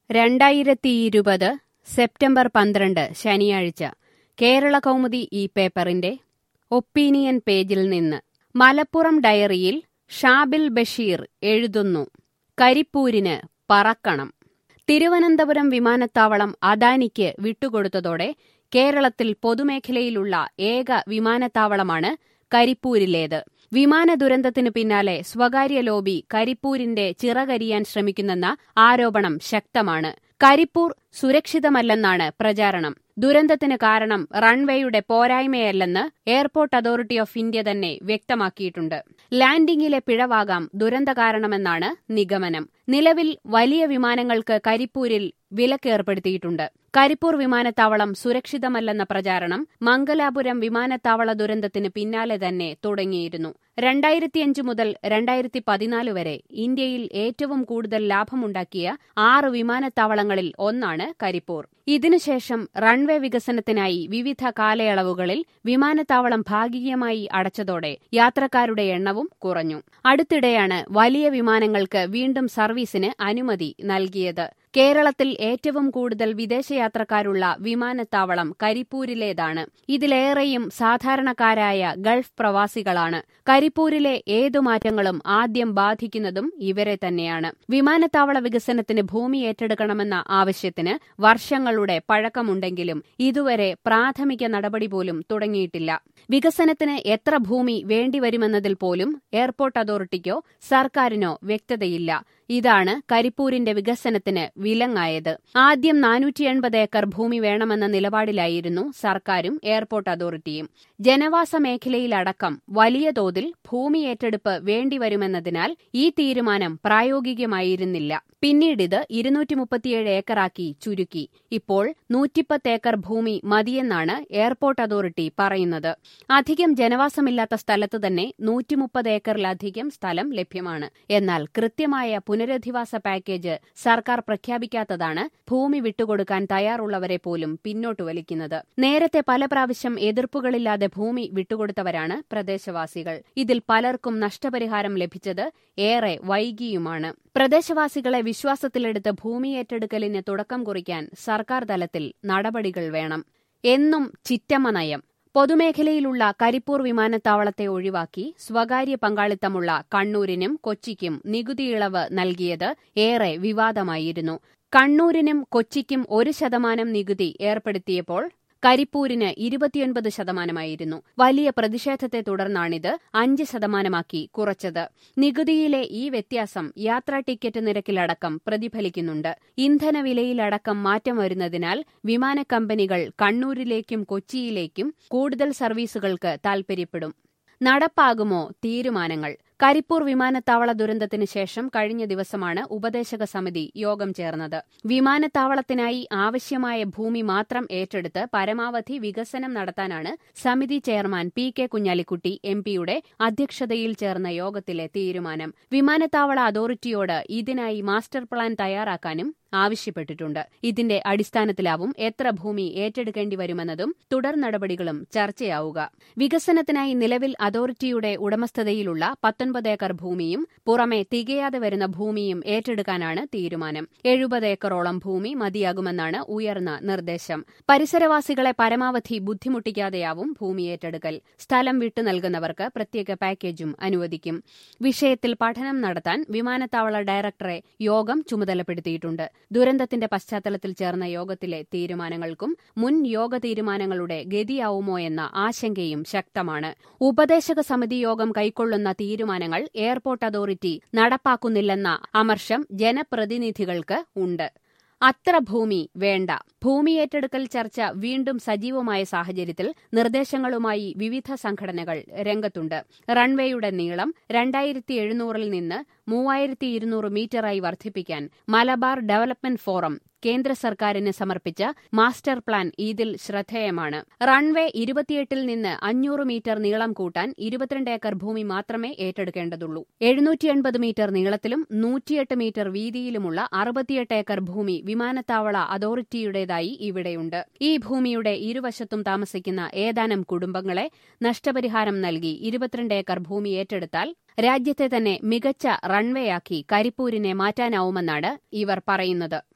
രണ്ടായിരത്തിയിരുപത് സെപ്റ്റംബർ പന്ത്രണ്ട് ശനിയാഴ്ച കേരള കൗമുദി ഈ പേപ്പറിന്റെ ഒപ്പീനിയൻ പേജിൽ നിന്ന് മലപ്പുറം ഡയറിയിൽ ഷാബിൽ ബഷീർ എഴുതുന്നു കരിപ്പൂരിന് പറക്കണം തിരുവനന്തപുരം വിമാനത്താവളം അദാനിക്ക് വിട്ടുകൊടുത്തതോടെ കേരളത്തിൽ പൊതുമേഖലയിലുള്ള ഏക വിമാനത്താവളമാണ് കരിപ്പൂരിലേത് വിമാന ദുരന്തത്തിനു പിന്നാലെ സ്വകാര്യ ലോബി കരിപ്പൂരിന്റെ ചിറകരിയാൻ ശ്രമിക്കുന്നെന്ന ആരോപണം ശക്തമാണ് കരിപ്പൂർ സുരക്ഷിതമല്ലെന്നാണ് പ്രചാരണം ദുരന്തത്തിന് കാരണം റൺവേയുടെ പോരായ്മയല്ലെന്ന് എയർപോർട്ട് അതോറിറ്റി ഓഫ് ഇന്ത്യ തന്നെ വ്യക്തമാക്കിയിട്ടുണ്ട് ലാൻഡിംഗിലെ പിഴവാകാം ദുരന്ത കാരണമെന്നാണ് നിഗമനം നിലവിൽ വലിയ വിമാനങ്ങൾക്ക് കരിപ്പൂരിൽ വിലക്കേർപ്പെടുത്തിയിട്ടുണ്ട് കരിപ്പൂർ വിമാനത്താവളം സുരക്ഷിതമല്ലെന്ന പ്രചാരണം മംഗലാപുരം വിമാനത്താവള ദുരന്തത്തിന് പിന്നാലെ തന്നെ തുടങ്ങിയിരുന്നു രണ്ടായിരത്തിയഞ്ച് മുതൽ രണ്ടായിരത്തി പതിനാല് വരെ ഇന്ത്യയിൽ ഏറ്റവും കൂടുതൽ ലാഭമുണ്ടാക്കിയ ആറ് വിമാനത്താവളങ്ങളിൽ ഒന്നാണ് കരിപ്പൂർ ഇതിനുശേഷം റൺവേ വികസനത്തിനായി വിവിധ കാലയളവുകളിൽ വിമാനത്താവളം ഭാഗികമായി അടച്ചതോടെ യാത്രക്കാരുടെ എണ്ണവും കുറഞ്ഞു അടുത്തിടെയാണ് വലിയ വിമാനങ്ങൾക്ക് വീണ്ടും സർവീസിന് അനുമതി നൽകിയത് കേരളത്തിൽ ഏറ്റവും കൂടുതൽ വിദേശയാത്രക്കാരുള്ള വിമാനത്താവളം കരിപ്പൂരിലേതാണ് ഇതിലേറെയും സാധാരണക്കാരായ ഗൾഫ് പ്രവാസികളാണ് കരിപ്പൂരിലെ ഏതു മാറ്റങ്ങളും ആദ്യം ബാധിക്കുന്നതും ഇവരെ തന്നെയാണ് വിമാനത്താവള വികസനത്തിന് ഭൂമി ഏറ്റെടുക്കണമെന്ന ആവശ്യത്തിന് വർഷങ്ങളുടെ പഴക്കമുണ്ടെങ്കിലും ഇതുവരെ പ്രാഥമിക നടപടി പോലും തുടങ്ങിയിട്ടില്ല വികസനത്തിന് എത്ര ഭൂമി വേണ്ടിവരുമെന്നതിൽ പോലും എയർപോർട്ട് അതോറിറ്റിക്കോ സർക്കാരിനോ വ്യക്തതയില്ല ഇതാണ് കരിപ്പൂരിന്റെ വികസനത്തിന് വിലങ്ങായത് ആദ്യം നാനൂറ്റി എൺപത് ഏക്കർ ഭൂമി വേണമെന്ന നിലപാടിലായിരുന്നു സർക്കാരും എയർപോർട്ട് അതോറിറ്റിയും ജനവാസ മേഖലയിലടക്കം വലിയ തോതിൽ ഭൂമി ഏറ്റെടുപ്പ് വേണ്ടിവരുമെന്നതിനാൽ ഈ തീരുമാനം പ്രായോഗികമായിരുന്നില്ല പിന്നീടിത് ഇരുന്നൂറ്റി മുപ്പത്തിയേഴ് ഏക്കറാക്കി ചുരുക്കി ഇപ്പോൾ നൂറ്റിപ്പത്ത് ഏക്കർ ഭൂമി മതിയെന്നാണ് എയർപോർട്ട് അതോറിറ്റി പറയുന്നത് അധികം ജനവാസമില്ലാത്ത സ്ഥലത്ത് തന്നെ നൂറ്റിമുപ്പത് ഏക്കറിലധികം സ്ഥലം ലഭ്യമാണ് എന്നാൽ കൃത്യമായ പുനരധിവാസ പാക്കേജ് സർക്കാർ പ്രഖ്യാപിക്കാത്തതാണ് ഭൂമി വിട്ടുകൊടുക്കാൻ തയ്യാറുള്ളവരെ പോലും പിന്നോട്ട് വലിക്കുന്നത് നേരത്തെ പല പ്രാവശ്യം എതിർപ്പുകളില്ലാതെ ഭൂമി വിട്ടുകൊടുത്തവരാണ് പ്രദേശവാസികൾ ഇതിൽ പലർക്കും നഷ്ടപരിഹാരം ലഭിച്ചത് ഏറെ വൈകിയുമാണ് പ്രദേശവാസികളെ വിശ്വാസത്തിലെടുത്ത് ഭൂമി ഏറ്റെടുക്കലിന് തുടക്കം കുറിക്കാൻ സർക്കാർ തലത്തിൽ നടപടികൾ വേണം എന്നും ചിറ്റമ്മ നയം പൊതുമേഖലയിലുള്ള കരിപ്പൂർ വിമാനത്താവളത്തെ ഒഴിവാക്കി സ്വകാര്യ പങ്കാളിത്തമുള്ള കണ്ണൂരിനും കൊച്ചിക്കും നികുതി ഇളവ് നൽകിയത് ഏറെ വിവാദമായിരുന്നു കണ്ണൂരിനും കൊച്ചിക്കും ഒരു ശതമാനം നികുതി ഏർപ്പെടുത്തിയപ്പോൾ കരിപ്പൂരിന് ഇരുപത്തിയൊൻപത് ശതമാനമായിരുന്നു വലിയ പ്രതിഷേധത്തെ തുടർന്നാണിത് അഞ്ച് ശതമാനമാക്കി കുറച്ചത് നികുതിയിലെ ഈ വ്യത്യാസം യാത്രാ ടിക്കറ്റ് നിരക്കിലടക്കം പ്രതിഫലിക്കുന്നുണ്ട് ഇന്ധനവിലയിലടക്കം മാറ്റം വരുന്നതിനാൽ വിമാന കമ്പനികൾ കണ്ണൂരിലേക്കും കൊച്ചിയിലേക്കും കൂടുതൽ സർവീസുകൾക്ക് താൽപര്യപ്പെടും നടപ്പാകുമോ തീരുമാനങ്ങൾ കരിപ്പൂർ വിമാനത്താവള ദുരന്തത്തിന് ശേഷം കഴിഞ്ഞ ദിവസമാണ് ഉപദേശക സമിതി യോഗം ചേർന്നത് വിമാനത്താവളത്തിനായി ആവശ്യമായ ഭൂമി മാത്രം ഏറ്റെടുത്ത് പരമാവധി വികസനം നടത്താനാണ് സമിതി chairman P K Kunhalikutty M പിയുടെ അധ്യക്ഷതയിൽ ചേർന്ന യോഗത്തിലെ തീരുമാനം വിമാനത്താവള അതോറിറ്റിയോട് ഇതിനായി മാസ്റ്റർ പ്ലാൻ തയ്യാറാക്കാനും ആവശ്യപ്പെട്ടിട്ടുണ്ട് ഇതിന്റെ അടിസ്ഥാനത്തിലാവും എത്ര ഭൂമി ഏറ്റെടുക്കേണ്ടി വരുമെന്നതും തുടർ നടപടികളും ചർച്ചയാവുക വികസനത്തിനായി നിലവിൽ അതോറിറ്റിയുടെ ഉടമസ്ഥതയിലുള്ള പത്തൊൻപത് ഏക്കർ ഭൂമിയും പുറമെ തികയാതെ വരുന്ന ഭൂമിയും ഏറ്റെടുക്കാനാണ് തീരുമാനം എഴുപത് ഏക്കറോളം ഭൂമി മതിയാകുമെന്നാണ് ഉയർന്ന നിർദ്ദേശം പരിസരവാസികളെ പരമാവധി ബുദ്ധിമുട്ടിക്കാതെയാവും ഭൂമി ഏറ്റെടുക്കൽ സ്ഥലം വിട്ടു നൽകുന്നവർക്ക് പ്രത്യേക പാക്കേജും അനുവദിക്കും വിഷയത്തിൽ പഠനം നടത്താൻ വിമാനത്താവള ഡയറക്ടറെ യോഗം ചുമതലപ്പെടുത്തിയിട്ടുണ്ട് ദുരന്തത്തിന്റെ പശ്ചാത്തലത്തിൽ ചേർന്ന യോഗത്തിലെ തീരുമാനങ്ങൾക്കും മുൻ യോഗ തീരുമാനങ്ങളുടെ ഗതിയാവുമോ എന്ന ആശങ്കയും ശക്തമാണ് ഉപദേശക സമിതി യോഗം കൈക്കൊള്ളുന്ന തീരുമാനങ്ങൾ എയർപോർട്ട് അതോറിറ്റി നടപ്പാക്കുന്നില്ലെന്ന അമർഷം ജനപ്രതിനിധികൾക്ക് ഉണ്ട് അത്ര ഭൂമി വേണ്ട ഭൂമി ഏറ്റെടുക്കൽ ചർച്ച വീണ്ടും സജീവമായ സാഹചര്യത്തിൽ നിർദ്ദേശങ്ങളുമായി വിവിധ സംഘടനകൾ രംഗത്തുണ്ട് റൺവേയുടെ നീളം രണ്ടായിരത്തി എഴുന്നൂറിൽ നിന്ന് മൂവായിരത്തി ഇരുന്നൂറ് മീറ്ററായി വർദ്ധിപ്പിക്കാൻ മലബാർ ഡെവലപ്മെന്റ് ഫോറം കേന്ദ്ര സർക്കാരിന് സമർപ്പിച്ച മാസ്റ്റർ പ്ലാൻ ഇതിൽ ശ്രദ്ധേയമാണ് റൺവേ ഇരുപത്തിയെട്ടിൽ നിന്ന് അഞ്ഞൂറ് മീറ്റർ നീളം കൂട്ടാൻ ഇരുപത്തിരണ്ട് ഏക്കർ ഭൂമി മാത്രമേ ഏറ്റെടുക്കേണ്ടതുള്ളൂ എഴുന്നൂറ്റി എൺപത് മീറ്റർ നീളത്തിലും നൂറ്റിയെട്ട് മീറ്റർ വീതിയിലുമുള്ള അറുപത്തിയെട്ട് ഏക്കർ ഭൂമി വിമാനത്താവള അതോറിറ്റിയുടേതായി ഇവിടെയുണ്ട് ഈ ഭൂമിയുടെ ഇരുവശത്തും താമസിക്കുന്ന ഏതാനും കുടുംബങ്ങളെ നഷ്ടപരിഹാരം നൽകി ഇരുപത്തിരണ്ട് ഏക്കർ ഭൂമി ഏറ്റെടുത്താൽ രാജ്യത്തെ തന്നെ മികച്ച റൺവേയാക്കി കരിപ്പൂരിനെ മാറ്റാനാവുമെന്നാണ് ഇവർ പറയുന്നത്